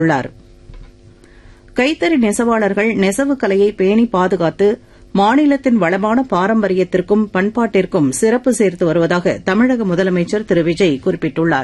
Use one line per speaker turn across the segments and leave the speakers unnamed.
உள்ளார் கைத்தறி நெசவாளர்கள் நெசவு கலையை பேணி பாதுகாத்து மாநிலத்தின் வளமான பாரம்பரியத்திற்கும் பண்பாட்டிற்கும் சிறப்பு சேர்த்து வருவதாக தமிழக முதலமைச்சர் திரு விஜய் குறிப்பிட்டுள்ளார்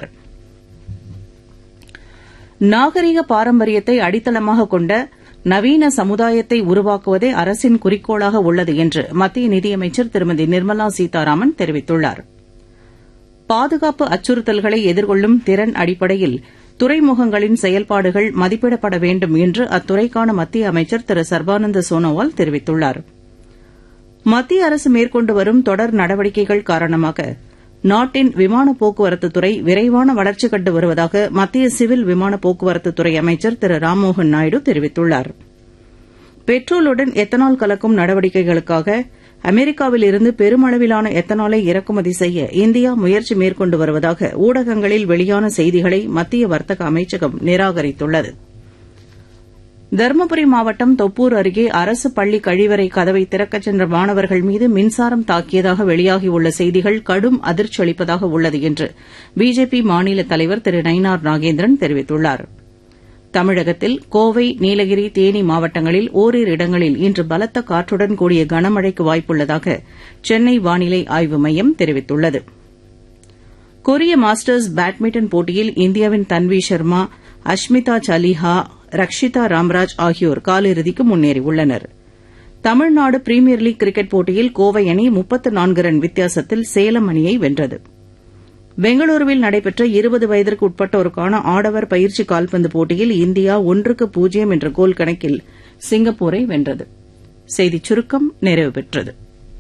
நாகரிக பாரம்பரியத்தை அடித்தளமாக கொண்ட நவீன சமுதாயத்தை உருவாக்குவதே அரசின் குறிக்கோளாக உள்ளது என்று மத்திய நிதியமைச்சர் திருமதி நிர்மலா சீதாராமன் தெரிவித்துள்ளார் பாதுகாப்பு அச்சுறுத்தல்களை எதிர்கொள்ளும் திறன் அடிப்படையில் துறைமுகங்களின் செயல்பாடுகள் மதிப்பிடப்பட வேண்டும் என்று அத்துறைக்கான மத்திய அமைச்சர் திரு சர்பானந்த சோனோவால் தெரிவித்துள்ளார் மத்திய அரசு மேற்கொண்டு வரும் தொடர் நடவடிக்கைகள் காரணமாக நாட்டின் விமான போக்குவரத்து துறை விரைவான வளர்ச்சி கண்டு வருவதாக மத்திய சிவில் விமான போக்குவரத்து துறை அமைச்சர் திரு ராம்மோகன் நாயுடு தெரிவித்துள்ளார் பெட்ரோலுடன் எத்தனால் கலக்கும் நடவடிக்கைகளுக்காக அமெரிக்காவில் இருந்து பெருமளவிலான எத்தனாலை இறக்குமதி செய்ய இந்தியா முயற்சி மேற்கொண்டு வருவதாக ஊடகங்களில் வெளியான செய்திகளை மத்திய வர்த்தக அமைச்சகம் நிராகரித்துள்ளது தருமபுரி மாவட்டம் தொப்பூர் அருகே அரசு பள்ளி கழிவறை கதவை திறக்கச் சென்ற மாணவர்கள் மீது மின்சாரம் தாக்கியதாக வெளியாகியுள்ள செய்திகள் கடும் அதிர்ச்சி அளிப்பதாக உள்ளது என்று பிஜேபி மாநில தலைவர் திரு நயினார் நாகேந்திரன் தெரிவித்துள்ளார் தமிழகத்தில் கோவை நீலகிரி தேனி மாவட்டங்களில் ஓரிரு இடங்களில் இன்று பலத்த காற்றுடன் கூடிய கனமழைக்கு வாய்ப்புள்ளதாக சென்னை வானிலை ஆய்வு மையம் தெரிவித்துள்ளது கொரிய மாஸ்டர்ஸ் பேட்மிண்டன் போட்டியில் இந்தியாவின் தன்வி சர்மா அஷ்மிதா சலிஹா ரக்ஷிதா ராம்ராஜ் ஆகியோர் காலிறுதிக்கு முன்னேறியுள்ளனர் தமிழ்நாடு பிரீமியர் லீக் கிரிக்கெட் போட்டியில் கோவை அணி முப்பத்து நான்கு ரன் வித்தியாசத்தில் சேலம் அணியை வென்றது பெங்களூருவில் நடைபெற்ற இருபது வயதிற்கு உட்பட்டோருக்கான ஆடவர் பயிற்சி கால்பந்து போட்டியில் இந்தியா ஒன்றுக்கு பூஜ்ஜியம் என்ற கோல் கணக்கில் சிங்கப்பூரை வென்றது செய்திச் சுருக்கம் நிறைவு பெற்றது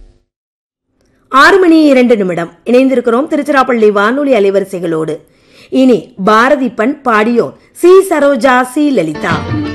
ஆறு மணி இரண்டு நிமிடம் இணைந்திருக்கிறோம் திருச்சிராப்பள்ளி வானொலி அலைவரிசைகளோடு இனி பாரதி பண் பாடியோர் சி சரோஜா சி லலிதா